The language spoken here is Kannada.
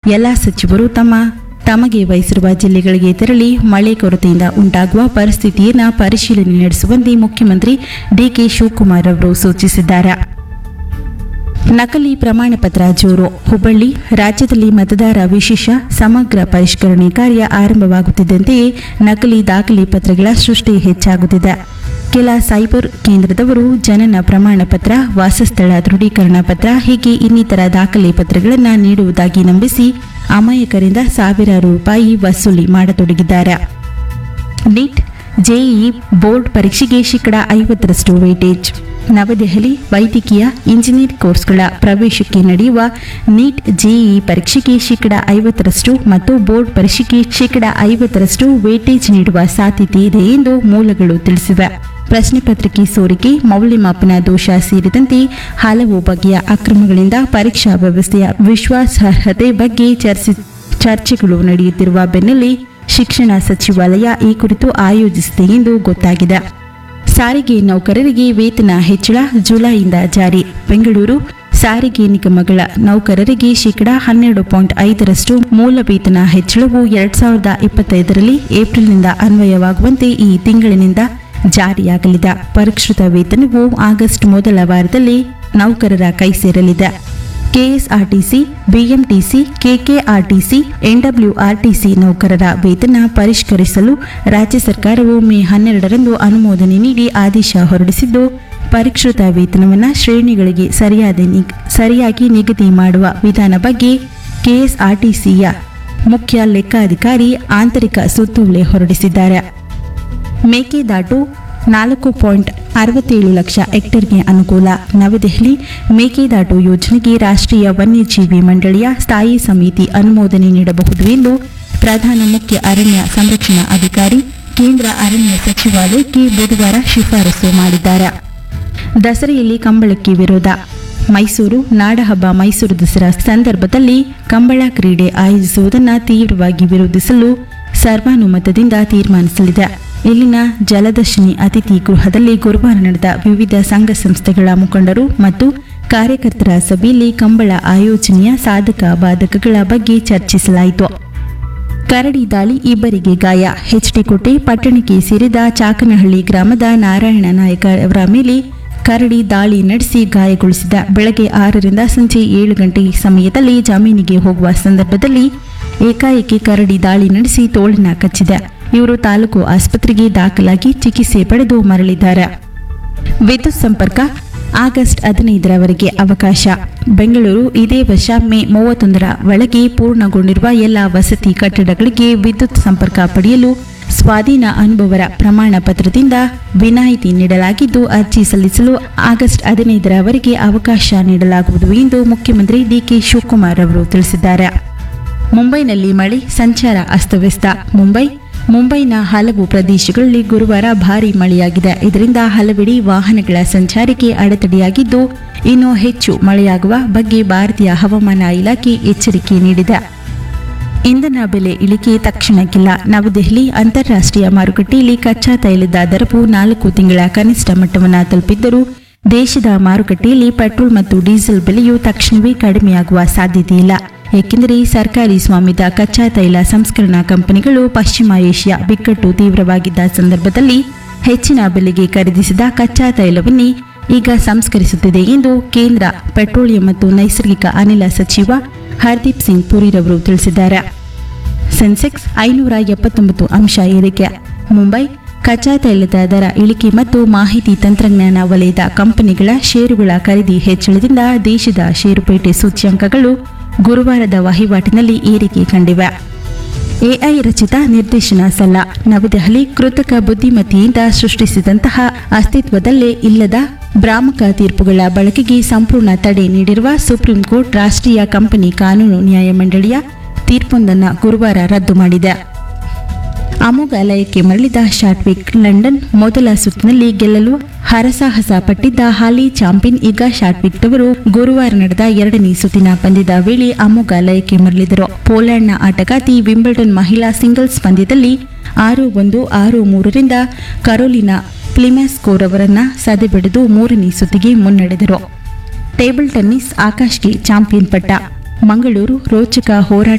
ಎಲ್ಲ ಸಚಿವರು ತಮ್ಮ ತಮಗೆ ವಹಿಸಿರುವ ಜಿಲ್ಲೆಗಳಿಗೆ ತೆರಳಿ ಮಳೆ ಕೊರತೆಯಿಂದ ಉಂಟಾಗುವ ಪರಿಸ್ಥಿತಿಯನ್ನು ಪರಿಶೀಲನೆ ನಡೆಸುವಂತೆ ಮುಖ್ಯಮಂತ್ರಿ ಡಿಕೆ ಶಿವಕುಮಾರ್ ಅವರು ಸೂಚಿಸಿದ್ದಾರೆ ನಕಲಿ ಪ್ರಮಾಣ ಪತ್ರ ಜೋರು ಹುಬ್ಬಳ್ಳಿ ರಾಜ್ಯದಲ್ಲಿ ಮತದಾರ ವಿಶೇಷ ಸಮಗ್ರ ಪರಿಷ್ಕರಣೆ ಕಾರ್ಯ ಆರಂಭವಾಗುತ್ತಿದ್ದಂತೆಯೇ ನಕಲಿ ದಾಖಲೆ ಪತ್ರಗಳ ಸೃಷ್ಟಿ ಹೆಚ್ಚಾಗುತ್ತಿದೆ ಕೆಲ ಸೈಬರ್ ಕೇಂದ್ರದವರು ಜನನ ಪ್ರಮಾಣ ಪತ್ರ ವಾಸಸ್ಥಳ ದೃಢೀಕರಣ ಪತ್ರ ಹೀಗೆ ಇನ್ನಿತರ ದಾಖಲೆ ಪತ್ರಗಳನ್ನು ನೀಡುವುದಾಗಿ ನಂಬಿಸಿ ಅಮಾಯಕರಿಂದ ಸಾವಿರಾರು ರೂಪಾಯಿ ವಸೂಲಿ ಮಾಡತೊಡಗಿದ್ದಾರೆ ನೀಟ್ ಜೆಇಇ ಬೋರ್ಡ್ ಪರೀಕ್ಷೆಗೆ ಶೇಕಡ ಐವತ್ತರಷ್ಟು ವೇಟೇಜ್ ನವದೆಹಲಿ ವೈದ್ಯಕೀಯ ಇಂಜಿನಿಯರ್ ಕೋರ್ಸ್ಗಳ ಪ್ರವೇಶಕ್ಕೆ ನಡೆಯುವ ನೀಟ್ ಜೆಇಇ ಪರೀಕ್ಷೆಗೆ ಶೇಕಡ ಐವತ್ತರಷ್ಟು ಮತ್ತು ಬೋರ್ಡ್ ಪರೀಕ್ಷೆಗೆ ಶೇಕಡ ಐವತ್ತರಷ್ಟು ವೇಟೇಜ್ ನೀಡುವ ಸಾಧ್ಯತೆ ಇದೆ ಎಂದು ಮೂಲಗಳು ತಿಳಿಸಿವೆ ಪ್ರಶ್ನೆ ಪತ್ರಿಕೆ ಸೋರಿಕೆ ಮೌಲ್ಯಮಾಪನ ದೋಷ ಸೇರಿದಂತೆ ಹಲವು ಬಗೆಯ ಅಕ್ರಮಗಳಿಂದ ಪರೀಕ್ಷಾ ವ್ಯವಸ್ಥೆಯ ವಿಶ್ವಾಸಾರ್ಹತೆ ಬಗ್ಗೆ ಚರ್ಚಿ ಚರ್ಚೆಗಳು ನಡೆಯುತ್ತಿರುವ ಬೆನ್ನಲ್ಲೇ ಶಿಕ್ಷಣ ಸಚಿವಾಲಯ ಈ ಕುರಿತು ಆಯೋಜಿಸಿದೆ ಎಂದು ಗೊತ್ತಾಗಿದೆ ಸಾರಿಗೆ ನೌಕರರಿಗೆ ವೇತನ ಹೆಚ್ಚಳ ಜುಲೈಯಿಂದ ಜಾರಿ ಬೆಂಗಳೂರು ಸಾರಿಗೆ ನಿಗಮಗಳ ನೌಕರರಿಗೆ ಶೇಕಡಾ ಹನ್ನೆರಡು ಪಾಯಿಂಟ್ ಐದರಷ್ಟು ಮೂಲ ವೇತನ ಹೆಚ್ಚಳವು ಎರಡ್ ಸಾವಿರದ ಇಪ್ಪತ್ತೈದರಲ್ಲಿ ಏಪ್ರಿಲ್ನಿಂದ ಅನ್ವಯವಾಗುವಂತೆ ಈ ತಿಂಗಳಿನಿಂದ ಜಾರಿಯಾಗಲಿದೆ ಪರಿಷ್ಕೃತ ವೇತನವು ಆಗಸ್ಟ್ ಮೊದಲ ವಾರದಲ್ಲಿ ನೌಕರರ ಕೈ ಸೇರಲಿದೆ ಕೆಎಸ್ಆರ್ಟಿಸಿ ಬಿಎಂಟಿಸಿ ಕೆಕೆಆರ್ಟಿಸಿ ಎನ್ಡಬ್ಲ್ಯೂಆರ್ಟಿಸಿ ನೌಕರರ ವೇತನ ಪರಿಷ್ಕರಿಸಲು ರಾಜ್ಯ ಸರ್ಕಾರವು ಮೇ ಹನ್ನೆರಡರಂದು ಅನುಮೋದನೆ ನೀಡಿ ಆದೇಶ ಹೊರಡಿಸಿದ್ದು ಪರಿಷ್ಕೃತ ವೇತನವನ್ನು ಶ್ರೇಣಿಗಳಿಗೆ ಸರಿಯಾದ ನಿಗ್- ಸರಿಯಾಗಿ ನಿಗದಿ ಮಾಡುವ ವಿಧಾನ ಬಗ್ಗೆ ಕೆಎಸ್ಆರ್ಟಿಸಿಯ ಮುಖ್ಯ ಲೆಕ್ಕಾಧಿಕಾರಿ ಆಂತರಿಕ ಸುತ್ತೋಲೆ ಹೊರಡಿಸಿದ್ದಾರೆ ಮೇಕೆದಾಟು ನಾಲ್ಕು ಪಾಯಿಂಟ್ ಅರವತ್ತೇಳು ಲಕ್ಷ ಹೆಕ್ಟೇರ್ಗೆ ಅನುಕೂಲ ನವದೆಹಲಿ ಮೇಕೆದಾಟು ಯೋಜನೆಗೆ ರಾಷ್ಟ್ರೀಯ ವನ್ಯಜೀವಿ ಮಂಡಳಿಯ ಸ್ಥಾಯಿ ಸಮಿತಿ ಅನುಮೋದನೆ ನೀಡಬಹುದು ಎಂದು ಪ್ರಧಾನ ಮುಖ್ಯ ಅರಣ್ಯ ಸಂರಕ್ಷಣಾ ಅಧಿಕಾರಿ ಕೇಂದ್ರ ಅರಣ್ಯ ಸಚಿವಾಲಯಕ್ಕೆ ಬುಧವಾರ ಶಿಫಾರಸು ಮಾಡಿದ್ದಾರೆ ದಸರೆಯಲ್ಲಿ ಕಂಬಳಕ್ಕೆ ವಿರೋಧ ಮೈಸೂರು ನಾಡಹಬ್ಬ ಮೈಸೂರು ದಸರಾ ಸಂದರ್ಭದಲ್ಲಿ ಕಂಬಳ ಕ್ರೀಡೆ ಆಯೋಜಿಸುವುದನ್ನು ತೀವ್ರವಾಗಿ ವಿರೋಧಿಸಲು ಸರ್ವಾನುಮತದಿಂದ ತೀರ್ಮಾನಿಸಲಿದೆ ಇಲ್ಲಿನ ಜಲದರ್ಶಿನಿ ಅತಿಥಿ ಗೃಹದಲ್ಲಿ ಗುರುವಾರ ನಡೆದ ವಿವಿಧ ಸಂಘ ಸಂಸ್ಥೆಗಳ ಮುಖಂಡರು ಮತ್ತು ಕಾರ್ಯಕರ್ತರ ಸಭೆಯಲ್ಲಿ ಕಂಬಳ ಆಯೋಜನೆಯ ಸಾಧಕ ಬಾಧಕಗಳ ಬಗ್ಗೆ ಚರ್ಚಿಸಲಾಯಿತು ಕರಡಿ ದಾಳಿ ಇಬ್ಬರಿಗೆ ಗಾಯ ಹೆಚ್ಡಿಕೋಟೆ ಪಟ್ಟಣಕ್ಕೆ ಸೇರಿದ ಚಾಕನಹಳ್ಳಿ ಗ್ರಾಮದ ನಾರಾಯಣ ನಾಯಕ ಅವರ ಮೇಲೆ ಕರಡಿ ದಾಳಿ ನಡೆಸಿ ಗಾಯಗೊಳಿಸಿದ ಬೆಳಗ್ಗೆ ಆರರಿಂದ ಸಂಜೆ ಏಳು ಗಂಟೆ ಸಮಯದಲ್ಲಿ ಜಮೀನಿಗೆ ಹೋಗುವ ಸಂದರ್ಭದಲ್ಲಿ ಏಕಾಏಕಿ ಕರಡಿ ದಾಳಿ ನಡೆಸಿ ತೋಳನ್ನ ಕಚ್ಚಿದೆ ಇವರು ತಾಲೂಕು ಆಸ್ಪತ್ರೆಗೆ ದಾಖಲಾಗಿ ಚಿಕಿತ್ಸೆ ಪಡೆದು ಮರಳಿದ್ದಾರೆ ವಿದ್ಯುತ್ ಸಂಪರ್ಕ ಆಗಸ್ಟ್ ಹದಿನೈದರವರೆಗೆ ಅವಕಾಶ ಬೆಂಗಳೂರು ಇದೇ ವರ್ಷ ಮೇ ಮೂವತ್ತೊಂದರ ಒಳಗೆ ಪೂರ್ಣಗೊಂಡಿರುವ ಎಲ್ಲ ವಸತಿ ಕಟ್ಟಡಗಳಿಗೆ ವಿದ್ಯುತ್ ಸಂಪರ್ಕ ಪಡೆಯಲು ಸ್ವಾಧೀನ ಅನುಭವರ ಪ್ರಮಾಣ ಪತ್ರದಿಂದ ವಿನಾಯಿತಿ ನೀಡಲಾಗಿದ್ದು ಅರ್ಜಿ ಸಲ್ಲಿಸಲು ಆಗಸ್ಟ್ ಹದಿನೈದರವರೆಗೆ ಅವಕಾಶ ನೀಡಲಾಗುವುದು ಎಂದು ಮುಖ್ಯಮಂತ್ರಿ ಡಿಕೆ ಶಿವಕುಮಾರ್ ಅವರು ತಿಳಿಸಿದ್ದಾರೆ ಮುಂಬೈನಲ್ಲಿ ಮಳೆ ಸಂಚಾರ ಅಸ್ತವ್ಯಸ್ತ ಮುಂಬೈ ಮುಂಬೈನ ಹಲವು ಪ್ರದೇಶಗಳಲ್ಲಿ ಗುರುವಾರ ಭಾರೀ ಮಳೆಯಾಗಿದೆ ಇದರಿಂದ ಹಲವೆಡೆ ವಾಹನಗಳ ಸಂಚಾರಕ್ಕೆ ಅಡೆತಡೆಯಾಗಿದ್ದು ಇನ್ನು ಹೆಚ್ಚು ಮಳೆಯಾಗುವ ಬಗ್ಗೆ ಭಾರತೀಯ ಹವಾಮಾನ ಇಲಾಖೆ ಎಚ್ಚರಿಕೆ ನೀಡಿದೆ ಇಂಧನ ಬೆಲೆ ಇಳಿಕೆ ತಕ್ಷಣಕ್ಕಿಲ್ಲ ನವದೆಹಲಿ ಅಂತಾರಾಷ್ಟ್ರೀಯ ಮಾರುಕಟ್ಟೆಯಲ್ಲಿ ಕಚ್ಚಾ ತೈಲದ ದರವು ನಾಲ್ಕು ತಿಂಗಳ ಕನಿಷ್ಠ ಮಟ್ಟವನ್ನು ತಲುಪಿದ್ದರೂ ದೇಶದ ಮಾರುಕಟ್ಟೆಯಲ್ಲಿ ಪೆಟ್ರೋಲ್ ಮತ್ತು ಡೀಸೆಲ್ ಬೆಲೆಯು ತಕ್ಷಣವೇ ಕಡಿಮೆಯಾಗುವ ಸಾಧ್ಯತೆ ಇಲ್ಲ ಏಕೆಂದರೆ ಸರ್ಕಾರಿ ಸ್ವಾಮ್ಯದ ಕಚ್ಚಾ ತೈಲ ಸಂಸ್ಕರಣಾ ಕಂಪನಿಗಳು ಪಶ್ಚಿಮ ಏಷ್ಯಾ ಬಿಕ್ಕಟ್ಟು ತೀವ್ರವಾಗಿದ್ದ ಸಂದರ್ಭದಲ್ಲಿ ಹೆಚ್ಚಿನ ಬೆಲೆಗೆ ಖರೀದಿಸಿದ ಕಚ್ಚಾ ತೈಲವನ್ನೇ ಈಗ ಸಂಸ್ಕರಿಸುತ್ತಿದೆ ಎಂದು ಕೇಂದ್ರ ಪೆಟ್ರೋಲಿಯಂ ಮತ್ತು ನೈಸರ್ಗಿಕ ಅನಿಲ ಸಚಿವ ಹರ್ದೀಪ್ ಸಿಂಗ್ ಪುರಿರವರು ತಿಳಿಸಿದ್ದಾರೆ ಸೆನ್ಸೆಕ್ಸ್ ಐನೂರ ಎಪ್ಪತ್ತೊಂಬತ್ತು ಅಂಶ ಏರಿಕೆ ಮುಂಬೈ ಕಚ್ಚಾ ತೈಲದ ದರ ಇಳಿಕೆ ಮತ್ತು ಮಾಹಿತಿ ತಂತ್ರಜ್ಞಾನ ವಲಯದ ಕಂಪನಿಗಳ ಷೇರುಗಳ ಖರೀದಿ ಹೆಚ್ಚಳದಿಂದ ದೇಶದ ಷೇರುಪೇಟೆ ಸೂಚ್ಯಂಕಗಳು ಗುರುವಾರದ ವಹಿವಾಟಿನಲ್ಲಿ ಏರಿಕೆ ಕಂಡಿವೆ ಎಐ ರಚಿತ ನಿರ್ದೇಶನ ಸಲ್ಲ ನವದೆಹಲಿ ಕೃತಕ ಬುದ್ಧಿಮತ್ತೆಯಿಂದ ಸೃಷ್ಟಿಸಿದಂತಹ ಅಸ್ತಿತ್ವದಲ್ಲೇ ಇಲ್ಲದ ಭ್ರಾಮಕ ತೀರ್ಪುಗಳ ಬಳಕೆಗೆ ಸಂಪೂರ್ಣ ತಡೆ ನೀಡಿರುವ ಸುಪ್ರೀಂ ಕೋರ್ಟ್ ರಾಷ್ಟ್ರೀಯ ಕಂಪನಿ ಕಾನೂನು ನ್ಯಾಯಮಂಡಳಿಯ ತೀರ್ಪೊಂದನ್ನು ಗುರುವಾರ ರದ್ದು ಮಾಡಿದೆ ಅಮೋಘಾಲಯಕ್ಕೆ ಮರಳಿದ ಶಾಟ್ವಿಕ್ ಲಂಡನ್ ಮೊದಲ ಸುತ್ತಿನಲ್ಲಿ ಗೆಲ್ಲಲು ಹರಸಾಹಸ ಪಟ್ಟಿದ್ದ ಹಾಲಿ ಚಾಂಪಿಯನ್ ಈಗ ಶಾಟ್ವಿಕ್ ಅವರು ಗುರುವಾರ ನಡೆದ ಎರಡನೇ ಸುತ್ತಿನ ಪಂದ್ಯದ ವೇಳೆ ಅಮೋಘಾಲಯಕ್ಕೆ ಮರಳಿದರು ಪೋಲೆಂಡ್ನ ಆಟಗಾತಿ ವಿಂಬಲ್ಡನ್ ಮಹಿಳಾ ಸಿಂಗಲ್ಸ್ ಪಂದ್ಯದಲ್ಲಿ ಆರು ಒಂದು ಆರು ಮೂರರಿಂದ ಕರೋಲಿನಾ ಪ್ಲಿಮೆಸ್ಕೋರ್ ಅವರನ್ನ ಸದೆಬಡಿದು ಮೂರನೇ ಸುತ್ತಿಗೆ ಮುನ್ನಡೆದರು ಟೇಬಲ್ ಟೆನ್ನಿಸ್ ಆಕಾಶ್ಗೆ ಚಾಂಪಿಯನ್ ಪಟ್ಟ ಮಂಗಳೂರು ರೋಚಕ ಹೋರಾಟ